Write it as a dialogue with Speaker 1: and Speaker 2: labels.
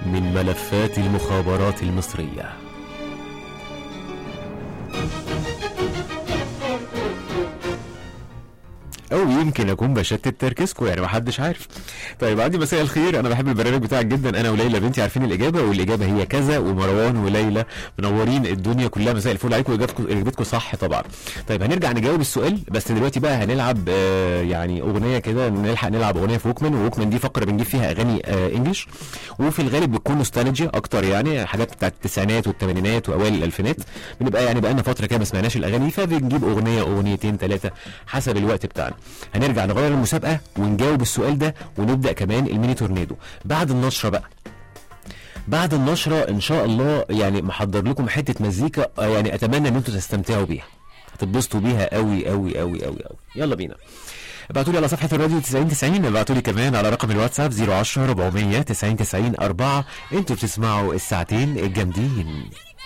Speaker 1: من ملفات المخابرات المصرية او يمكن اكون بشتت تركيزكم يعني محدش عارف طيب عندي مساء الخير انا بحب البرنامج بتاعك جدا انا وليلى بنتي عارفين الاجابه والاجابه هي كذا ومروان وليلى منورين الدنيا كلها مساء الفل عليكم واجابتكم اجابتكم صح طبعا طيب هنرجع نجاوب السؤال بس دلوقتي بقى هنلعب آه يعني اغنيه كده نلحق نلعب اغنيه في ووكمان ووكمان دي فقره بنجيب فيها اغاني آه انجلش وفي الغالب بتكون نوستالجيا اكتر يعني حاجات بتاعت التسعينات والثمانينات واوائل الالفينات بنبقى يعني بقى لنا فتره كده ما سمعناش الاغاني فبنجيب اغنيه اغنيتين ثلاثه حسب الوقت بتاعنا هنرجع نغير المسابقه ونجاوب السؤال ده ونبدا كمان الميني تورنيدو بعد النشره بقى بعد النشره ان شاء الله يعني محضر لكم حته مزيكا آه، يعني اتمنى ان انتم تستمتعوا بيها هتتبسطوا بيها قوي قوي قوي قوي قوي يلا بينا ابعتوا لي على صفحه الراديو 90 90 ابعتوا لي كمان على رقم الواتساب 010 400 90 90 4 انتوا بتسمعوا الساعتين الجامدين